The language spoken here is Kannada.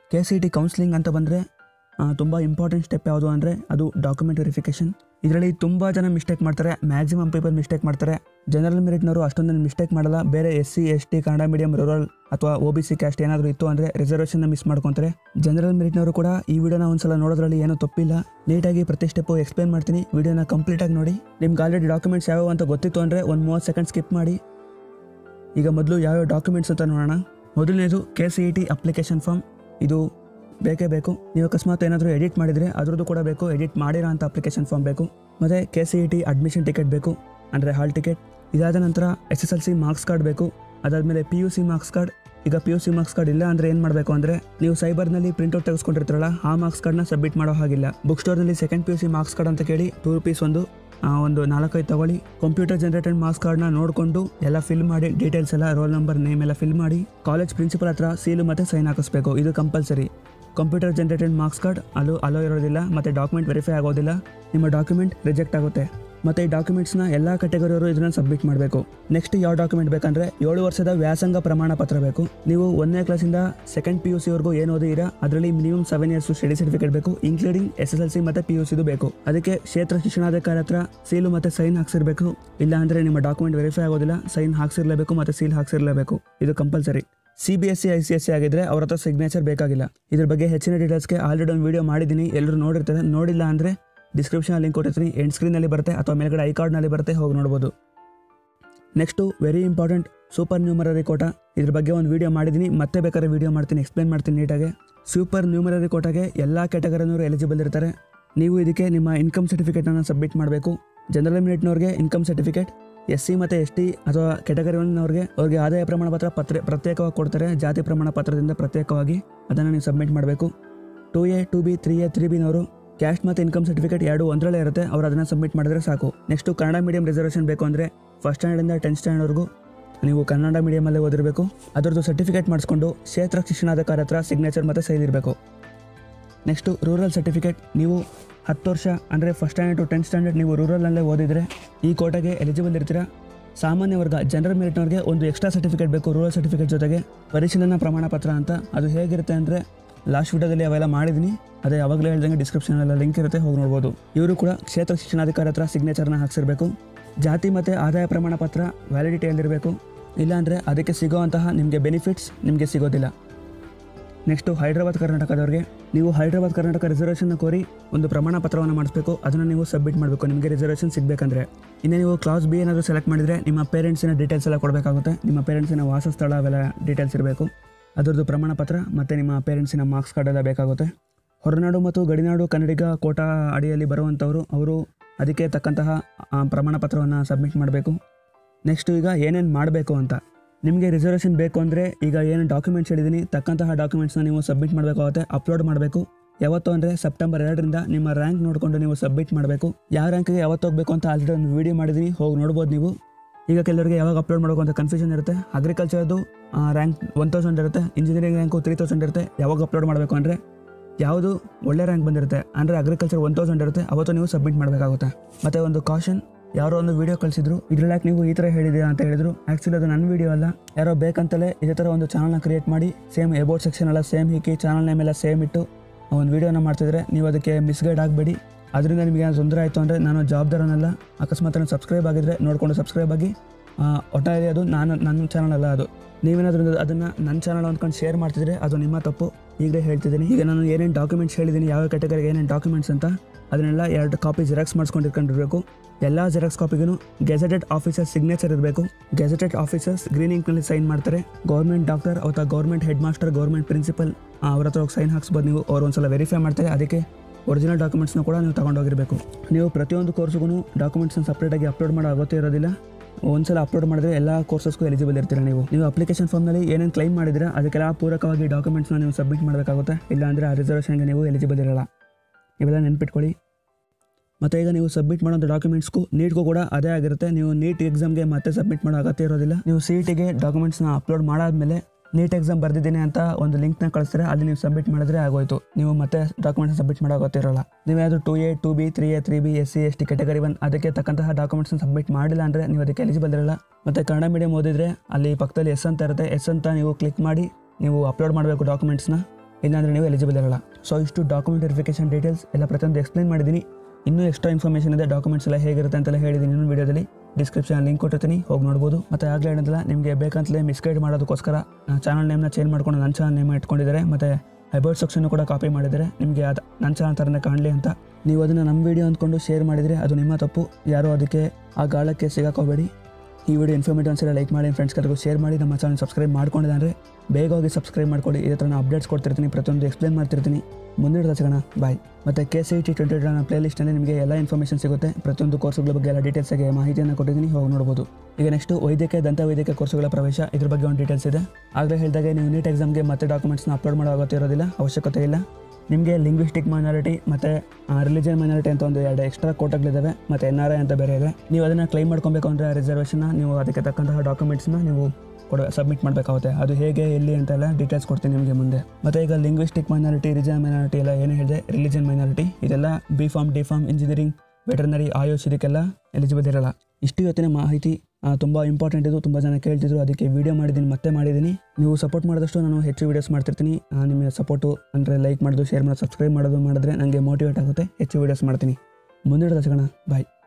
ಕೆ ಸಿ ಟಿ ಕೌನ್ಸ್ಲಿಂಗ್ ಅಂತ ಬಂದರೆ ತುಂಬ ಇಂಪಾರ್ಟೆಂಟ್ ಸ್ಟೆಪ್ ಯಾವುದು ಅಂದರೆ ಅದು ಡಾಕ್ಯುಮೆಂಟ್ ವೆರಿಫಿಕೇಷನ್ ಇದರಲ್ಲಿ ತುಂಬ ಜನ ಮಿಸ್ಟೇಕ್ ಮಾಡ್ತಾರೆ ಮ್ಯಾಕ್ಸಿಮಮ್ ಪೀಪಲ್ ಮಿಸ್ಟೇಕ್ ಮಾಡ್ತಾರೆ ಜನರಲ್ ಮೆರಿಟ್ನವರು ಅಷ್ಟೊಂದು ಮಿಸ್ಟೇಕ್ ಮಾಡಲ್ಲ ಬೇರೆ S C S T Kannada medium rural ಅಥವಾ ಒ ಬಿ ಸಿ ಕ್ಯಾಸ್ಟ್ ಏನಾದರೂ ಇತ್ತು ಅಂದರೆ ರಿಸರ್ವೇಷನ್ನ ಮಿಸ್ ಮಾಡ್ಕೊತಾರೆ ಜನರಲ್ ಮೆರಿಟ್ನವರು ಕೂಡ ಈ ವಿಡಿಯೋನ ಒಂದ್ಸಲ ನೋಡೋದ್ರಲ್ಲಿ ಏನೂ ತಪ್ಪಿಲ್ಲ ನೀಟಾಗಿ ಪ್ರತಿ ಸ್ಟೆಪ್ಪು ಎಕ್ಸ್ಪ್ಲೇನ್ ಮಾಡ್ತೀನಿ ವಿಡಿಯೋನ ಕಂಪ್ಲೀಟಾಗಿ ನೋಡಿ ನಿಮ್ಗೆ ಆಲ್ರೆಡಿ ಡಾಕ್ಯುಮೆಂಟ್ಸ್ ಯಾವ್ಯಾವ ಅಂತ ಗೊತ್ತಿತ್ತು ಅಂದರೆ ಒಂದು ಮೂವತ್ತು ಸೆಕೆಂಡ್ ಸ್ಕಿಪ್ ಮಾಡಿ ಈಗ ಮೊದಲು ಯಾವ್ಯಾವ ಡಾಕ್ಯುಮೆಂಟ್ಸ್ ಅಂತ ನೋಡೋಣ ಮೊದಲನೇದು K C E T application form ಇದು ಬೇಕೇ ಬೇಕು ನೀವು ಅಕಸ್ಮಾತ್ ಏನಾದರೂ ಎಡಿಟ್ ಮಾಡಿದರೆ ಅದ್ರದ್ದು ಕೂಡ ಬೇಕು ಎಡಿಟ್ ಮಾಡಿರೋ ಅಂಥ ಅಪ್ಲಿಕೇಶನ್ ಫಾರ್ಮ್ ಬೇಕು ಮತ್ತು K C E T admission ticket ಬೇಕು ಅಂದರೆ ಹಾಲ್ ಟಿಕೆಟ್ ಇದಾದ ನಂತರ S S L C marks card ಬೇಕು ಅದಾದಮೇಲೆ P U C marks card ಈಗ P U C marks card ಇಲ್ಲ ಅಂದರೆ ಏನು ಮಾಡಬೇಕು ಅಂದರೆ ನೀವು ಸೈಬರ್ನಲ್ಲಿ ಪ್ರಿಂಟ್ಔಟ್ ತೆಗೆಸ್ಕೊಂಡಿರ್ತಾರಲ್ಲ ಆ ಮಾರ್ಕ್ಸ್ ಕಾರ್ಡ್ನ ಸಬ್ಮಿಟ್ ಮಾಡೋ ಹಾಗಿಲ್ಲ ಬುಕ್ ಸ್ಟೋರ್ನಲ್ಲಿ second P U C marks card ಅಂತ ಕೇಳಿ ಟೂ ರುಪೀಸ್ ಒಂದು ಆ, ಒಂದು ನಾಲ್ಕೈದು ತಗೊಳ್ಳಿ ಕಂಪ್ಯೂಟರ್ ಜನರೇಟೆಡ್ ಮಾರ್ಕ್ಸ್ ಕಾರ್ಡ್ನ ನೋಡಿಕೊಂಡು ಎಲ್ಲ ಫಿಲ್ ಮಾಡಿ ಡೀಟೇಲ್ಸ್ ಎಲ್ಲ ರೋಲ್ ನಂಬರ್ ನೇಮ್ ಎಲ್ಲ ಫಿಲ್ ಮಾಡಿ ಕಾಲೇಜ್ ಪ್ರಿನ್ಸಿಪಲ್ ಹತ್ರ ಸೀಲು ಮತ್ತು ಸೈನ್ ಹಾಕಿಸ್ಬೇಕು ಇದು compulsory computer generated marks card ಅಲ್ಲೂ ಅಲೋ ಇರೋದಿಲ್ಲ ಮತ್ತು ಡಾಕ್ಯುಮೆಂಟ್ ವೆರಿಫೈ ಆಗೋದಿಲ್ಲ ನಿಮ್ಮ ಡಾಕ್ಯುಮೆಂಟ್ ರಿಜೆಕ್ಟ್ ಆಗುತ್ತೆ ಮತ್ತು ಈ ಡಾಕ್ಯುಮೆಂಟ್ಸ್ನ ಎಲ್ಲ ಕ್ಯಾಟಗರಿಯವರು ಇದನ್ನು ಸಬ್ಮಿಟ್ ಮಾಡಬೇಕು ನೆಕ್ಸ್ಟ್ ಯಾವ ಡಾಕ್ಯುಮೆಂಟ್ ಬೇಕಂದ್ರೆ ಏಳು ವರ್ಷದ ವ್ಯಾಸಂಗ ಪ್ರಮಾಣ ಪತ್ರ ಬೇಕು ನೀವು ಒಂದನೇ ಕ್ಲಾಸಿಂದ ಸೆಕೆಂಡ್ ಪಿ ಯು ಸಿವರೆಗೂ ಏನು ಓದಿರಾ ಅದರಲ್ಲಿ minimum seven years study certificate ಬೇಕು including S S L C ಮತ್ತು ಪಿ ಯು ಸಿದು ಬೇಕು ಅದಕ್ಕೆ ಕ್ಷೇತ್ರ ಶಿಕ್ಷಣಾಧಿಕಾರಿ ಹತ್ರ ಸೀಲು ಮತ್ತು ಸೈನ್ ಹಾಕ್ಸಿರ್ಬೇಕು ಇಲ್ಲ ಅಂದರೆ ನಿಮ್ಮ ಡಾಕ್ಯುಮೆಂಟ್ ವೆರಿಫೈ ಆಗೋದಿಲ್ಲ ಸೈನ್ ಹಾಕ್ಸಿರ್ಲೇಬೇಕು ಮತ್ತು ಸೀಲ್ ಹಾಕ್ಸಿರ್ಲೇಬೇಕು ಇದು compulsory C B S C I C S C ಆಗಿದ್ರೆ ಅವ್ರ ಹತ್ರ ಸಿಗ್ನೇಚರ್ ಬೇಕಾಗಿಲ್ಲ ಇದ್ರ ಬಗ್ಗೆ ಹೆಚ್ಚಿನ ಡೀಟೇಲ್ಸ್ಗೆ ಆಲ್ರೆಡಿ ಒಂದು ವೀಡಿಯೋ ಮಾಡಿದ್ದೀನಿ ಎಲ್ಲರೂ ನೋಡಿರ್ತಾರೆ ನೋಡಿಲ್ಲ ಅಂದರೆ ಡಿಸ್ಕ್ರಿಪ್ಷನ್ ಲಿಂಕ್ ಕೊಟ್ಟಿರ್ತೀನಿ ಎಂಡ್ ಸ್ಕ್ರೀನಲ್ಲಿ ಬರುತ್ತೆ ಅಥವಾ ಮೇಲ್ಗಡೆ ಐ ಕಾರ್ಡ್ನಲ್ಲಿ ಬರುತ್ತೆ ಹೋಗಿ ನೋಡ್ಬೋದು next very important supernumerary quota ಇದ್ರ ಬಗ್ಗೆ ಒಂದು ವೀಡಿಯೋ ಮಾಡಿದ್ದೀನಿ ಮತ್ತೆ ಬೇಕಾದ್ರೆ ವೀಡಿಯೋ ಮಾಡ್ತೀನಿ ಎಕ್ಸ್ಪ್ಲೇನ್ ಮಾಡ್ತೀನಿ ನೀಟಾಗಿ ಸೂಪರ್ ನ್ಯೂಮರರಿ ಕೋಟಾಗೆ ಎಲ್ಲ ಕ್ಯಾಟಗರಿನವರು ಎಲಿಜಿಬಲ್ ಇರ್ತಾರೆ ನೀವು ಇದಕ್ಕೆ ನಿಮ್ಮ ಇನ್ಕಮ್ ಸರ್ಟಿಫಿಕೇಟನ್ನು ಸಬ್ಮಿಟ್ ಮಾಡಬೇಕು ಜನರಲ್ ಮಿನಿಟ್ನವ್ರಿಗೆ ಇನ್ಕಮ್ ಸರ್ಟಿಫಿಕೇಟ್ ಎಸ್ ಸಿ ಮತ್ತು ಎಸ್ ಟಿ ಅಥವಾ ಕೆಟಗರಿ ಒನ್ನವ್ರಿಗೆ ಅವ್ರಿಗೆ ಆದಾಯ ಪ್ರಮಾಣ ಪತ್ರ ಪತ್ರ ಪ್ರತ್ಯೇಕವಾಗಿ ಕೊಡ್ತಾರೆ ಜಾತಿ ಪ್ರಮಾಣ ಪತ್ರದಿಂದ ಪ್ರತ್ಯೇಕವಾಗಿ ಅದನ್ನು ನೀವು ಸಬ್ಮಿಟ್ ಮಾಡಬೇಕು two A two B three A three ಬಿನವರು ಕ್ಯಾಸ್ಟ್ ಮತ್ತು ಇನ್ಕಮ್ ಸರ್ಟಿಫಿಕೇಟ್ ಎರಡು ಒಂದರಲ್ಲೇ ಇರುತ್ತೆ ಅವ್ರು ಅದನ್ನು ಸಬ್ಮಿಟ್ ಮಾಡಿದ್ರೆ ಸಾಕು ನೆಕ್ಸ್ಟು ಕನ್ನಡ ಮೀಡಿಯಂ ರಿಸರ್ವೇಷನ್ ಬೇಕು ಅಂದರೆ ಫಸ್ಟ್ ಸ್ಟ್ಯಾಂಡರ್ಡಿಂದ ಟೆಂತ್ ಸ್ಟ್ಯಾಂಡರ್ಡ್ವರೆಗೂ ನೀವು ಕನ್ನಡ ಮೀಡಿಯಮಲ್ಲೇ ಓದಿರಬೇಕು ಅದರದ್ದು ಸರ್ಟಿಫಿಕೇಟ್ ಮಾಡಿಸ್ಕೊಂಡು ಕ್ಷೇತ್ರ ಶಿಕ್ಷಣಾಧಿಕಾರಿ ಹತ್ರ ಸಿಗ್ನೇಚರ್ ಮತ್ತು ಸೈನ್ ಇರಬೇಕು ನೆಕ್ಸ್ಟು ರೂರಲ್ ಸರ್ಟಿಫಿಕೇಟ್ ನೀವು ಹತ್ತು ವರ್ಷ ಅಂದರೆ first standard to tenth standard ನೀವು ರೂರಲ್ನಲ್ಲೇ ಓದಿದರೆ ಈ ಕೋಟೆಗೆ ಎಲಿಜಿಬಲ್ ಇರ್ತೀರಾ ಸಾಮಾನ್ಯ ವರ್ಗ ಜನರಲ್ ಮೆರಿಟ್ನವ್ರಿಗೆ ಒಂದು ಎಕ್ಸ್ಟ್ರಾ ಸರ್ಟಿಫಿಕೇಟ್ ಬೇಕು ರೂರಲ್ ಸರ್ಟಿಫಿಕೇಟ್ ಜೊತೆಗೆ ಪರಿಶೀಲನಾ ಪ್ರಮಾಣ ಪತ್ರ ಅಂತ ಅದು ಹೇಗಿರುತ್ತೆ ಅಂದರೆ ಲಾಸ್ಟ್ ವಿಡಿಯೋದಲ್ಲಿ ಅವೆಲ್ಲ ಮಾಡಿದ್ದೀನಿ ಅದೇ ಯಾವಾಗಲೇ ಹೇಳ್ದಂಗೆ ಡಿಸ್ಕ್ರಿಪ್ಷನಲ್ಲ ಲಿಂಕ್ ಇರುತ್ತೆ ಹೋಗಿ ನೋಡ್ಬೋದು ಇವರು ಕೂಡ ಕ್ಷೇತ್ರ ಶಿಕ್ಷಣಾಧಿಕಾರಿ ಹತ್ರ ಸಿಗ್ನೇಚರ್ನ ಹಾಕ್ಸಿರ್ಬೇಕು ಜಾತಿ ಮತ್ತು ಆದಾಯ ಪ್ರಮಾಣ ಪತ್ರ ವ್ಯಾಲಿಡಿಟಿಯಲ್ಲಿರಬೇಕು ಇಲ್ಲಾಂದರೆ ಅದಕ್ಕೆ ಸಿಗೋವಂತಹ ನಿಮಗೆ ಬೆನಿಫಿಟ್ಸ್ ನಿಮಗೆ ಸಿಗೋದಿಲ್ಲ ನೆಕ್ಸ್ಟು ಹೈದ್ರಾಬಾದ್ ಕರ್ನಾಟಕದವ್ರಿಗೆ ನೀವು ಹೈದ್ರಾಬಾದ್ ಕರ್ನಾಟಕ ರಿಸರ್ವೇಷನ್ನ ಕೋರಿ ಒಂದು ಪ್ರಮಾಣ ಪತ್ರವನ್ನು ಮಾಡಿಸ್ಬೇಕು ಅದನ್ನು ನೀವು ಸಬ್ಮಿಟ್ ಮಾಡಬೇಕು ನಿಮಗೆ ರಿಸರ್ವೇಷನ್ ಸಿಗಬೇಕಂದ್ರೆ ಇನ್ನು ನೀವು ಕ್ಲಾಸ್ ಬಿ ಏನಾದರೂ ಸೆಲೆಕ್ಟ್ ಮಾಡಿದರೆ ನಿಮ್ಮ ಪೇರೆಂಟ್ಸಿನ ಡೀಟೇಲ್ಸ್ ಎಲ್ಲ ಕೊಡಬೇಕಾಗುತ್ತೆ ನಿಮ್ಮ ಪೇರೆಂಟ್ಸಿನ ವಾಸಸ್ಥಳ ಅವೆಲ್ಲ ಡೀಟೇಲ್ಸ್ ಇರಬೇಕು ಅದರದ್ದು ಪ್ರಮಾಣ ಪತ್ರ ಮತ್ತು ನಿಮ್ಮ ಪೇರೆಂಟ್ಸಿನ ಮಾರ್ಕ್ಸ್ ಕಾರ್ಡ್ ಎಲ್ಲ ಬೇಕಾಗುತ್ತೆ ಹೊರನಾಡು ಮತ್ತು ಗಡಿನಾಡು ಕನ್ನಡಿಗ ಕೋಟಾ ಅಡಿಯಲ್ಲಿ ಬರುವಂಥವರು ಅವರು ಅದಕ್ಕೆ ತಕ್ಕಂತಹ ಆ, ಪ್ರಮಾಣ ಪತ್ರವನ್ನು ಸಬ್ಮಿಟ್ ಮಾಡಬೇಕು ನೆಕ್ಸ್ಟು ಈಗ ಏನೇನು ಮಾಡಬೇಕು ಅಂತ ನಿಮಗೆ ರಿಸರ್ವೇಷನ್ ಬೇಕು ಅಂದರೆ ಈಗ ಏನು ಡಾಕ್ಯುಮೆಂಟ್ಸ್ ಹೇಳಿದ್ದೀನಿ ತಕ್ಕಂತಹ ಡಾಕ್ಯುಮೆಂಟ್ಸ್ನ ನೀವು ಸಬ್ಮಿಟ್ ಮಾಡಬೇಕಾಗುತ್ತೆ ಅಪ್ಲೋಡ್ ಮಾಡಬೇಕು ಯಾವತ್ತು ಅಂದರೆ ಸೆಪ್ಟೆಂಬರ್ ಎರಡರಿಂದ ನಿಮ್ಮ ರ್ಯಾಂಕ್ ನೋಡಿಕೊಂಡು ನೀವು ಸಬ್ಮಿಟ್ ಮಾಡಬೇಕು ಯಾವ ರ್ಯಾಂಕ್ಗೆ ಯಾವತ್ತು ಹೋಗಬೇಕು ಅಂತ ಆಲ್ರೆಡಿ ಒಂದು ವೀಡಿಯೋ ಮಾಡಿದ್ದೀನಿ ಹೋಗಿ ನೋಡ್ಬೋದು ನೀವು ಈಗ ಕೆಲವರಿಗೆ ಯಾವಾಗ ಅಪ್ಲೋಡ್ ಮಾಡಬೇಕು ಅಂತ ಕನ್ಫ್ಯೂಷನ್ ಇರುತ್ತೆ ಅಗ್ರಿಕಲ್ಚರ್ದು ರ್ಯಾಂಕ್ ಒನ್ ತೌಸಂಡ್ ಇರುತ್ತೆ ಇಂಜಿನಿಯರಿಂಗ್ ರ್ಯಾಂಕು ತ್ರೀ ತೌಸಂಡ್ ಇರುತ್ತೆ ಯಾವಾಗ ಅಪ್ಲೋಡ್ ಮಾಡಬೇಕು ಅಂದರೆ ಯಾವುದು ಒಳ್ಳೆ ರ್ಯಾಂಕ್ ಬಂದಿರುತ್ತೆ ಅಂದರೆ ಅಗ್ರಿಕಲ್ಚರ್ ಒನ್ ತೌಸಂಡ್ ಇರುತ್ತೆ ಅವತ್ತು ನೀವು ಸಬ್ಮಿಟ್ ಮಾಡಬೇಕಾಗುತ್ತೆ ಮತ್ತು ಒಂದು ಕಾಷನ್ ಯಾರೋ ಒಂದು ವಿಡಿಯೋ ಕಳಿಸಿದ್ರು ಇದ್ರಲ್ಲಿ ಯಾಕೆ ನೀವು ಈ ಥರ ಹೇಳಿದ್ದೀರಾ ಅಂತ ಹೇಳಿದ್ರು ಆ್ಯಕ್ಚುಲಿ ಅದು ನನ್ನ ವಿಡಿಯೋ ಅಲ್ಲ ಯಾರೋ ಬೇಕಂತಲೇ ಇದೇ ಥರ ಒಂದು ಚಾನಲ್ನ ಕ್ರಿಯೇಟ್ ಮಾಡಿ ಸೇಮ್ ಎಬೋಟ್ ಸೆಕ್ಷನ್ ಎಲ್ಲ ಸೇಮ್ ಹಿಕ್ಕಿ ಚಾನಲ್ ನೇಮ್ ಎಲ್ಲ ಸೇಮ್ ಇಟ್ಟು ಒಂದು ವೀಡಿಯೋನ ಮಾಡ್ತಿದ್ರೆ ನೀವು ಅದಕ್ಕೆ ಮಿಸ್ಗೈಡ್ ಆಗಬೇಡಿ ಅದರಿಂದ ನಿಮಗೆ ಏನಾದ್ರು ತೊಂದರೆ ಆಯಿತು ಅಂದರೆ ನಾನು ಜವಾಬ್ದಾರನಲ್ಲ ಅಕಸ್ಮಾತ್ ನಾನು ಸಬ್ಸ್ಕ್ರೈಬ್ ಆಗಿದ್ರೆ ನೋಡಿಕೊಂಡು ಸಬ್ಸ್ಕ್ರೈಬ್ ಆಗಿ ಆ, ಒಟ್ಟಾರೆ ಅದು ನಾನು ನನ್ನ ಚಾನಲ್ ಅಲ್ಲ ಅದು ನೀವೇನಾದ್ರೂ ಅದನ್ನು ನನ್ನ ಚಾನಲ್ ಅಂದ್ಕೊಂಡು ಶೇರ್ ಮಾಡ್ತಿದ್ರೆ ಅದು ನಿಮ್ಮ ತಪ್ಪು ಈಗಲೇ ಹೇಳ್ತಿದ್ದೀನಿ ಈಗ ನಾನು ಏನೇನು ಡಾಕ್ಯುಮೆಂಟ್ಸ್ ಹೇಳಿದ್ದೀನಿ ಯಾವ ಕ್ಯಾಟಗರಿಗೆ ಏನೇನು ಡಾಕ್ಯುಮೆಂಟ್ಸ್ ಅಂತ ಅದನ್ನೆಲ್ಲ ಎರಡು ಕಾಪಿ ಜೆರಾಕ್ಸ್ ಮಾಡಿಸ್ಕೊಂಡಿರ್ಕೊಂಡಿರ್ಬೇಕು ಎಲ್ಲ ಜೆರಾಕ್ಸ್ ಕಾಪಿಗೂ ಗೆಜೆಟೆಡ್ ಆಫೀಸರ್ ಸಿಗ್ನೇಚರ್ ಇರಬೇಕು ಗೆಜೆಟೆಡ್ ಆಫೀಸರ್ಸ್ ಗ್ರೀನ್ ಇಂಕ್ನಲ್ಲಿ ಸೈನ್ ಮಾಡ್ತಾರೆ ಗೌರ್ಮೆಂಟ್ ಡಾಕ್ಟರ್ ಅಥವಾ government head master government principal ಅವ್ರ ಹತ್ರ ಹೋಗಿ ಸೈನ್ ಹಾಕ್ಸ್ಬೋದು ನೀವು ಅವ್ರು ಒಂದ್ಸಲ ವೆರಿಫೈ ಮಾಡ್ತಾರೆ ಅದಕ್ಕೆ ಒರಿಜಿನಲ್ ಡಾಕ್ಯುಮೆಂಟ್ಸ್ನ ಕೂಡ ನೀವು ತಗೊಂಡೋಗಿರಬೇಕು ನೀವು ಪ್ರತಿಯೊಂದು ಕೋರ್ಸ್ಗೂ ಡಾಕ್ಯುಮೆಂಟ್ಸ್ನ ಸಪ್ರೇಟಾಗಿ ಅಪ್ಲೋಡ್ ಮಾಡೋ ಅಗತ್ಯ ಇರೋದಿಲ್ಲ ಒಂದ್ಸಲ ಅಪ್ಲೋಡ್ ಮಾಡಿದ್ರೆ ಎಲ್ಲ ಕೋರ್ಸಸ್ಗೂ ಎಲಿಜಿಬಲ್ ಇರ್ತೀರ ನೀವು ನೀವು ಅಪ್ಲಿಕೇಶನ್ ಫಾರ್ಮ್ನಲ್ಲಿ ಏನೇನು ಕ್ಲೈಮ್ ಮಾಡಿದ್ರೆ ಅದಕ್ಕೆಲ್ಲ ಪೂರಕವಾಗಿ ಡಾಕ್ಯುಮೆಂಟ್ಸ್ನ ನೀವು ಸಬ್ಮಿಟ್ ಮಾಡಬೇಕಾಗುತ್ತೆ ಇಲ್ಲಾಂದರೆ ಆ ರಿಸರ್ವೇಷನ್ಗೆ ನೀವು ಎಲಿಜಿಬಲ್ ಇರಲ್ಲ ಇವೆಲ್ಲ ನೆನ್ಪಿಟ್ಕೊಳ್ಳಿ ಮತ್ತು ಈಗ ನೀವು ಸಬ್ಮಿಟ್ ಮಾಡೋಂಥ ಡಾಕ್ಯುಮೆಂಟ್ಸ್ಗೂ ನೀಟ್ಗೂ ಕೂಡ ಅದೇ ಆಗಿರುತ್ತೆ ನೀವು ನೀಟ್ ಎಕ್ಸಾಮ್ಗೆ ಮತ್ತೆ ಸಬ್ಮಿಟ್ ಮಾಡೋ ಅಗತ್ಯ ಇರೋದಿಲ್ಲ ನೀವು ಸಿ ಟಿಗೆ ಡಾಕ್ಯುಮೆಂಟ್ಸ್ನ ಅಪ್ಲೋಡ್ ಮಾಡಾದ್ಮೇಲೆ ನೀಟ್ ಎಕ್ಸಾಮ್ ಬರ್ದಿದ್ದೀನಿ ಅಂತ ಒಂದು ಲಿಂಕ್ನ ಕಳಿಸ್ತಾರೆ ಅಲ್ಲಿ ನೀವು ಸಬ್ಮಿಟ್ ಮಾಡಿದ್ರೆ ಆಗೋಯ್ತು ನೀವು ಮತ್ತೆ ಡಾಕ್ಯುಮೆಂಟ್ಸ್ ಸಬ್ಮಿಟ್ ಮಾಡೋ ಅಗತ್ಯ ಇರೋಲ್ಲ ನೀವು ಯಾವುದು two A two B three A three B S C S T category one ಅದಕ್ಕೆ ತಕ್ಕಂತಹ ಡಾಕ್ಯುಮೆಂಟ್ಸ್ನ ಸಬ್ಮಿಟ್ ಮಾಡಿಲ್ಲ ಅಂದರೆ ನೀವು ಅದಕ್ಕೆ ಎಲಿಜಿಬಲ್ ಇರಲ್ಲ ಮತ್ತು ಕನ್ನಡ ಮೀಡಿಯಂ ಓದಿದ್ರೆ ಅಲ್ಲಿ ಪಕ್ಕದಲ್ಲಿ ಎಸ್ ಅಂತ ಇರುತ್ತೆ ಎಸ್ ಅಂತ ನೀವು ಕ್ಲಿಕ್ ಮಾಡಿ ನೀವು ಅಪ್ಲೋಡ್ ಮಾಡಬೇಕು ಡಾಕ್ಯುಮೆಂಟ್ಸ್ನ ಇಲ್ಲಾಂದರೆ ನೀವು ಎಲಿಜಿಬಲ್ ಇರಲ್ಲ ಸೊ ಇಷ್ಟು ಡಾಕ್ಯುಮೆಂಟ್ ವೆರಿಫಿಕೇಷನ್ ಡೀಟೇಲ್ಸ್ ಎಲ್ಲ ಪ್ರತಿಯೊಂದು ಎಕ್ಸ್ಪ್ಲೈನ್ ಮಾಡಿದ್ದೀನಿ ಇನ್ನೂ ಎಕ್ಸ್ಟ್ರಾ ಇನ್ಫಾರ್ಮೇಷನ್ ಇದೆ ಡಾಕ್ಯುಮೆಂಟ್ಸ್ ಎಲ್ಲ ಹೇಗಿರುತ್ತೆ ಅಂತೆಲ್ಲ ಹೇಳಿದ್ದೀನಿ ಇನ್ನೊಂದು ವೀಡಿಯೋದಲ್ಲಿ ಡಿಸ್ಕ್ರಿಪ್ಷನ್ ಲಿಂಕ್ ಕೊಟ್ಟಿರ್ತೀನಿ ಹೋಗಿ ನೋಡ್ಬೋದು ಮತ್ತು ಆಗಲೇ ಹೇಳಿದ್ರಲ್ಲ ನಿಮಗೆ ಬೇಕಂತಲೇ ಮಿಸ್ಗೈಡ್ ಮಾಡೋದಕ್ಕೋಸ್ಕರ ಚಾನಲ್ ನೇಮ್ನ ಚೇಂಜ್ ಮಾಡ್ಕೊಂಡು ನನ್ನ ಚಾನಲ್ ನೇಮ್ ಇಟ್ಕೊಂಡಿದ್ದಾರೆ ಮತ್ತು ಐಬರ್ಟ್ ಸೆಕ್ಷನ್ ಕೂಡ ಕಾಪಿ ಮಾಡಿದ್ದಾರೆ ನಿಮಗೆ ಅದು ನನ್ನ ಚಾನಲ್ ಥರನೇ ಕಾಣಲಿ ಅಂತ ನೀವು ಅದನ್ನು ನಮ್ಮ ವೀಡಿಯೋ ಅಂದ್ಕೊಂಡು ಶೇರ್ ಮಾಡಿದರೆ ಅದು ನಿಮ್ಮ ತಪ್ಪು ಯಾರೂ ಅದಕ್ಕೆ ಆ ಗಾಳಕ್ಕೆ ಸಿಗಾಕೋಬೇಡಿ ಈ ವಿಡಿಯೋ ಇನ್ಫಾರ್ಮೇಟಿವ್ ಅನ್ಸಿಲ್ಲ ಲೈಕ್ ಮಾಡಿ ಫ್ರೆಂಡ್ಸ್ಗೆಲ್ಲರಿಗೂ ಶೇರ್ ಮಾಡಿ ನಮ್ಮ ಚಾನಲ್ ಸಬ್ಸ್ಕ್ರೈಬ್ ಮಾಡ್ಕೊಂಡಿದ್ದಾರೆ ಬೇಗ ಹೋಗಿ ಸಬ್ಸ್ಕ್ರೈಬ್ ಮಾಡ್ಕೊಳ್ಳಿ ಇದೇ ಥರ ನಾನು ಅಪ್ಡೇಟ್ಸ್ ಕೊಡ್ತಿರ್ತೀನಿ ಪ್ರತಿಯೊಂದು ಎಕ್ಸ್ಪ್ಲೇನ್ ಮಾಡ್ತಿರ್ತೀನಿ ಮುಂದಿನ ಸಿಗೋಣ ಬಾಯ್ ಮತ್ತು ಕೆ ಸಿ ಟಿ ಟ್ವೆಂಟಿ ನನ್ನ ಪ್ಲೇ ಲಿಸ್ಟಲ್ಲಿ ನಿಮಗೆ ಎಲ್ಲ ಇನ್ಫಾರ್ಮೇಷನ್ ಸಿಗುತ್ತೆ ಪ್ರತಿಯೊಂದು ಕೋರ್ಸ್ಗಳ ಬಗ್ಗೆ ಎಲ್ಲ ಡೀಟೇಲ್ಸ್ ಆಗಿ ಮಾಹಿತಿಯನ್ನು ಕೊಟ್ಟಿದ್ದೀನಿ ಹೋಗಿ ನೋಡ್ಬೋದು ಈಗ ನೆಕ್ಸ್ಟ್ ವೈದ್ಯಕೀಯ ದಂತ ವೈದ್ಯಕೀಯ ಕೋರ್ಸ್ಗಳ ಪ್ರವೇಶ ಇದ್ರ ಬಗ್ಗೆ ಒಂದು ಡೀಟೇಲ್ಸ್ ಇದೆ ಆಗಲೇ ಹೇಳಿದಾಗೆ ನೀವು ನೀಟ್ ಎಕ್ಸಾಮ್ಗೆ ಮತ್ತೆ ಡಾಕ್ಯುಮೆಂಟ್ಸ್ನ ಅಪ್ಲೋಡ್ ಮಾಡೋ ಅಗತ್ಯ ಇರೋದಿಲ್ಲ ಅವಶ್ಯಕತೆ ಇಲ್ಲ ನಿಮಗೆ ಲಿಂಗ್ವಿಸ್ಟಿಕ್ ಮೈನಾರಿಟಿ ಮತ್ತು ರಿಲಿಜಿಯನ್ ಮೈನಾರಿಟಿ ಅಂತ ಒಂದು ಎರಡು ಎಕ್ಸ್ಟ್ರಾ ಕೋಟಗಳಿದ್ದಾವೆ ಮತ್ತು ಎನ್ ಆರ್ ಐ ಅಂತ ಬೇರೆ ಇದೆ ನೀವು ಅದನ್ನು ಕ್ಲೈಮ್ ಮಾಡ್ಕೊಬೇಕು ಅಂದರೆ ರಿಸರ್ವೇಷನ್ನ ನೀವು ಅದಕ್ಕೆ ತಕ್ಕಂತಹ ಡಾಕ್ಯುಮೆಂಟ್ಸ್ನ ನೀವು ಕೊಡ ಸಬ್ಮಿಟ್ ಮಾಡಬೇಕಾಗುತ್ತೆ ಅದು ಹೇಗೆ ಎಲ್ಲಿ ಅಂತೆಲ್ಲ ಡೀಟೇಲ್ಸ್ ಕೊಡ್ತೀನಿ ನಿಮಗೆ ಮುಂದೆ ಮತ್ತು ಈಗ ಲಿಂಗ್ವಿಸ್ಟಿಕ್ ಮೈನಾರಿಟಿ ರಿಲಿಜನ್ ಮೈನಾರಿಟಿ ಎಲ್ಲ ಏನು ಹೇಳಿದೆ ರಿಲಿಜನ್ ಮೈನಾರಿಟಿ ಇದೆಲ್ಲ B pharm D pharm engineering veterinary Ayush ಇದಕ್ಕೆಲ್ಲ ಎಲಿಜಿಬಲ್ ಇರಲ್ಲ ಇಷ್ಟು ಇವತ್ತಿನ ಮಾಹಿತಿ ತುಂಬ ಇಂಪಾರ್ಟೆಂಟ್ ಇದು ತುಂಬ ಜನ ಕೇಳ್ತಿದ್ರು ಅದಕ್ಕೆ ವಿಡಿಯೋ ಮಾಡಿದ್ದೀನಿ ಮತ್ತೆ ಮಾಡಿದ್ದೀನಿ ನೀವು ಸಪೋರ್ಟ್ ಮಾಡಿದಷ್ಟು ನಾನು ಹೆಚ್ಚು ವೀಡಿಯೋಸ್ ಮಾಡ್ತಿರ್ತೀನಿ ಆ, ನಿಮ್ಮ ಸಪೋರ್ಟು ಅಂದರೆ ಲೈಕ್ ಮಾಡೋದು ಶೇರ್ ಮಾಡೋದು ಸಬ್ಸ್ಕ್ರೈಬ್ ಮಾಡೋದು ಮಾಡಿದ್ರೆ ನನಗೆ ಮೋಟಿವೇಟ್ ಆಗುತ್ತೆ ಹೆಚ್ಚು ವೀಡಿಯೋಸ್ ಮಾಡ್ತೀನಿ ಮುಂದಿನ ಸಿಗೋಣ ಬಾಯ್